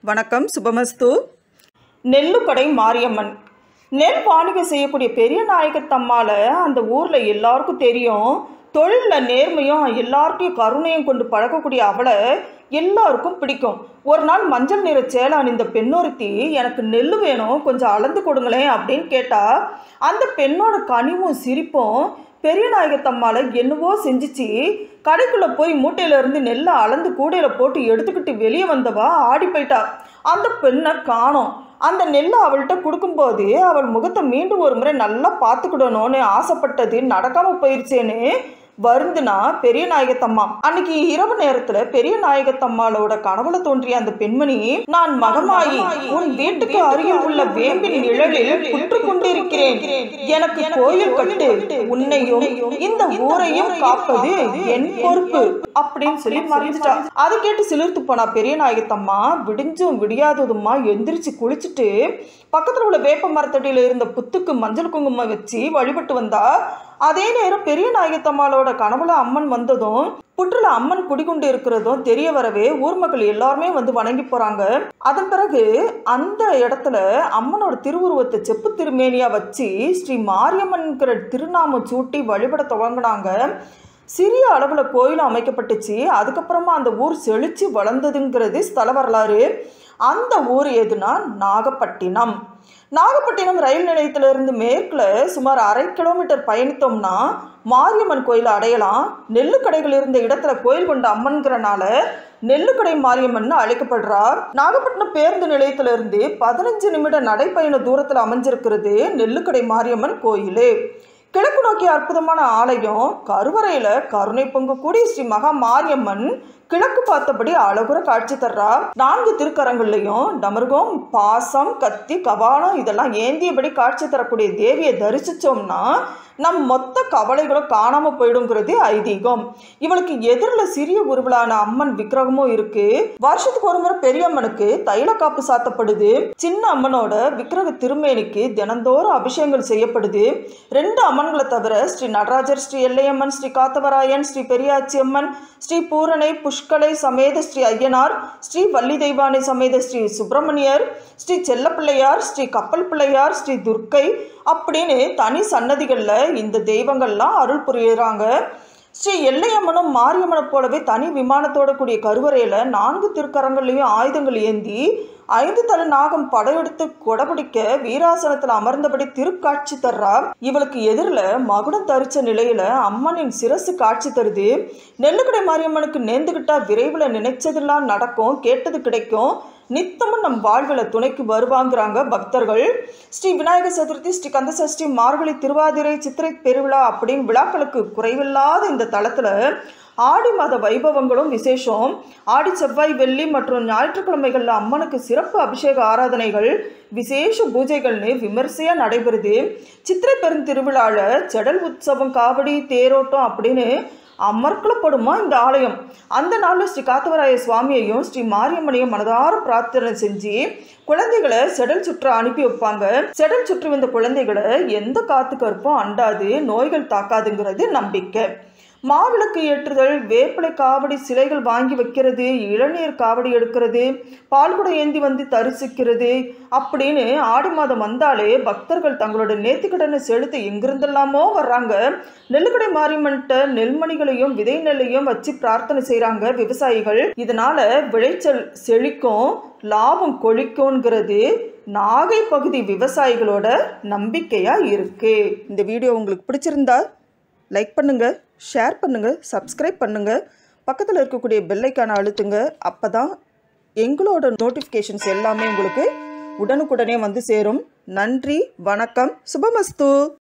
வணக்கம் சுபமஸ்து நெல்லுக்கடை மாரியம்மன் நெல் வாணிகம் செய்யக்கூடிய பெரிய நாயகத்தம்மால அந்த ஊரில் எல்லாருக்கும் தெரியும் தொழிலில் நேர்மையும் எல்லார்ட்டையும் கருணையும் கொண்டு பழக்கக்கூடிய அவளை எல்லாருக்கும் பிடிக்கும் ஒரு நாள் மஞ்சள் நிற சேலை அணிந்த பெண்ணொருத்தி எனக்கு நெல் வேணும் கொஞ்சம் அளந்து கொடுங்களேன் அப்படின்னு கேட்டா அந்த பெண்ணோட கனிவும் சிரிப்பும் பெரிய நாயகத்தம்மால என்னவோ செஞ்சுச்சு கடைக்குள்ள போய் மூட்டையில இருந்து நெல்லை அளந்து கூடையில போட்டு எடுத்துக்கிட்டு வெளியே வந்தவா ஆடி போயிட்டா அந்த பெண்ணை காணோம் அந்த நெல்லை அவள்கிட்ட கொடுக்கும்போது அவள் முகத்தை மீண்டும் ஒரு முறை நல்லா பார்த்துக்கிடணும்னு ஆசைப்பட்டது நடக்காம போயிருச்சேன்னு வருந்துனா பெரிய நாயகத்தம்மா அன்னைக்கு இரவு நேரத்துல பெரிய நாயகத்தம்மாளோட கனவுல தோன்றிய அந்த பெண்மணி நான் மகமாயி உன் வீட்டுக்கு அருகில் உள்ள வேம்பின் நிழலில் புற்று கொண்டிருக்கிறேன் எனக்கு கோயில் கட்டு உன்னையும் இந்த ஊரையும் காப்பது என் பொறுப்பு அப்படின்னு சொல்லி மறைஞ்சிட்டா அதை கேட்டு சிலிர்த்து போனா பெரிய நாயகத்தம்மா விடிஞ்சும் விடியாததுமா எந்திரிச்சு குளிச்சுட்டு பக்கத்துல உள்ள வேப்ப மரத்தடியில இருந்த புத்துக்கு மஞ்சள் குங்குமம் வச்சு வழிபட்டு வந்தா அதே நேரம் பெரிய நாயகத்தம்மாளோட கனவுல அம்மன் வந்ததும் புற்றுல அம்மன் குடிகொண்டு இருக்கிறதும் தெரிய வரவே ஊர் மக்கள் எல்லாருமே வந்து வணங்கி போறாங்க அதன் பிறகு அந்த இடத்துல அம்மனோட திருவுருவத்தை செப்பு திருமேனியா வச்சு ஸ்ரீ மாரியம்மன்கிற திருநாமம் சூட்டி வழிபட துவங்கினாங்க சிறிய அளவில் கோயிலும் அமைக்கப்பட்டுச்சு அதுக்கப்புறமா அந்த ஊர் செழிச்சு வளர்ந்ததுங்கிறது ஸ்தல வரலாறு அந்த ஊர் எதுனா நாகப்பட்டினம் நாகப்பட்டினம் ரயில் நிலையத்திலிருந்து மேற்கில் சுமார் அரை கிலோமீட்டர் பயணித்தோம்னா மாரியம்மன் கோயிலை அடையலாம் நெல்லுக்கடைகள் இருந்த இடத்துல கோயில் கொண்ட அம்மன்கிறனால நெல்லுக்கடை மாரியம்மன் அழைக்கப்படுறார் நாகப்பட்டினம் பேருந்து நிலையத்திலிருந்து பதினஞ்சு நிமிட நடைப்பயண தூரத்தில் அமைஞ்சிருக்கிறது நெல்லுக்கடை மாரியம்மன் கோயில் கிழக்கு நோக்கிய அற்புதமான ஆலயம் கருவறையில கருணை பொங்கு கூடி ஸ்ரீ மகா மாரியம்மன் கிழக்கு பார்த்தபடி அழகுற காட்சி தர்றா நான்கு திருக்கரங்கள்லையும் டமருகம் பாசம் கத்தி கபாலம் இதெல்லாம் ஏந்தியபடி காட்சி தரக்கூடிய தேவியை தரிசிச்சோம்னா நம் மொத்த கவலைகளும் காணாம போயிடுங்கிறது ஐதீகம் இவளுக்கு எதிரில் சிறிய உருவலான அம்மன் விக்கிரகமும் இருக்கு வருஷத்துக்கு ஒரு முறை பெரியம்மனுக்கு தைல காப்பு சாத்தப்படுது சின்ன அம்மனோட விக்கிரக திருமேனிக்கு தினந்தோறும் அபிஷேகங்கள் செய்யப்படுது ரெண்டு அம்மன்களை தவிர ஸ்ரீ நடராஜர் ஸ்ரீ எல்லையம்மன் ஸ்ரீ காத்தவராயன் ஸ்ரீ பெரியாச்சி அம்மன் ஸ்ரீ பூரணை புஷ்கலை சமேத ஸ்ரீ ஐயனார் ஸ்ரீ வள்ளி தெய்வானை சமேத ஸ்ரீ சுப்பிரமணியர் ஸ்ரீ செல்லப்பிள்ளையார் ஸ்ரீ கப்பல் பிள்ளையார் ஸ்ரீ துர்க்கை அப்படின்னு தனி சன்னதிகளில் இந்த தெய்வங்கள்லாம் அருள் புரியுறாங்க ஸ்ரீ எல்லையம்மனும் மாரியம்மனை போலவே தனி விமானத்தோட கூடிய கருவறையில் நான்கு திருக்கரங்கள்லையும் ஆயுதங்கள் ஏந்தி ஐந்து தலை நாகம் படையெடுத்து கொடபிடிக்க வீராசனத்தில் அமர்ந்தபடி திருக்காட்சி தர்றா இவளுக்கு எதிரில் மகுடம் தரிச்ச நிலையில அம்மனின் சிரசு காட்சி தருது நெல்லுக்கடை மாரியம்மனுக்கு நேர்ந்துகிட்டா விரைவில் நினைச்சதெல்லாம் நடக்கும் கேட்டது கிடைக்கும் நித்தமும் நம் வாழ்வில் துணைக்கு வருவாங்கிறாங்க பக்தர்கள் ஸ்ரீ விநாயகர் சதுர்த்தி ஸ்ரீ கந்தசஷ்டி மார்கழி திருவாதிரை சித்திரை பெருவிழா அப்படின்னு விழாக்களுக்கு குறைவில்லாத இந்த தளத்தில் ஆடி மாத வைபவங்களும் விசேஷம் ஆடி செவ்வாய் வெள்ளி மற்றும் ஞாயிற்றுக்கிழமைகளில் அம்மனுக்கு சிறப்பு அபிஷேக ஆராதனைகள் விசேஷ பூஜைகள்னு விமர்சையாக நடைபெறுது சித்திரை பெருந்திருவிழாவில் செடல் உற்சவம் காவடி தேரோட்டம் அப்படின்னு அமர்க்கலப்படுமா இந்த ஆலயம் அந்த நாளில் ஸ்ரீ காத்தவராய சுவாமியையும் ஸ்ரீ மாரியம்மனையும் மனதார பிரார்த்தனை செஞ்சு குழந்தைகளை செடல் சுற்ற அனுப்பி வைப்பாங்க செடல் சுற்றி வந்த குழந்தைகளை எந்த காத்து கருப்பும் அண்டாது நோய்கள் தாக்காதுங்கிறது நம்பிக்கை மாவிளக்கு ஏற்றுதல் வேப்பிலை காவடி சிலைகள் வாங்கி வைக்கிறது இளநீர் காவடி எடுக்கிறது பால்குடம் ஏந்தி வந்து தரிசிக்கிறது அப்படின்னு ஆடி மாதம் வந்தாலே பக்தர்கள் தங்களோட நேர்த்திக்கடனை செலுத்தி எங்கிருந்தெல்லாமோ வர்றாங்க நெல்லுக்கடை மாரியம்மன்ட்ட நெல்மணிகளையும் விதை நெல்லையும் வச்சு பிரார்த்தனை செய்கிறாங்க விவசாயிகள் இதனால விளைச்சல் செழிக்கும் லாபம் கொழிக்கும்ங்கிறது நாகை பகுதி விவசாயிகளோட நம்பிக்கையாக இருக்கு இந்த வீடியோ உங்களுக்கு பிடிச்சிருந்தா லைக் பண்ணுங்கள் ஷேர் பண்ணுங்கள் சப்ஸ்கிரைப் பண்ணுங்கள் பக்கத்தில் இருக்கக்கூடிய பெல்லைக்கான அழுத்துங்க அப்போ தான் எங்களோட நோட்டிஃபிகேஷன்ஸ் எல்லாமே உங்களுக்கு உடனுக்குடனே வந்து சேரும் நன்றி வணக்கம் சுபமஸ்து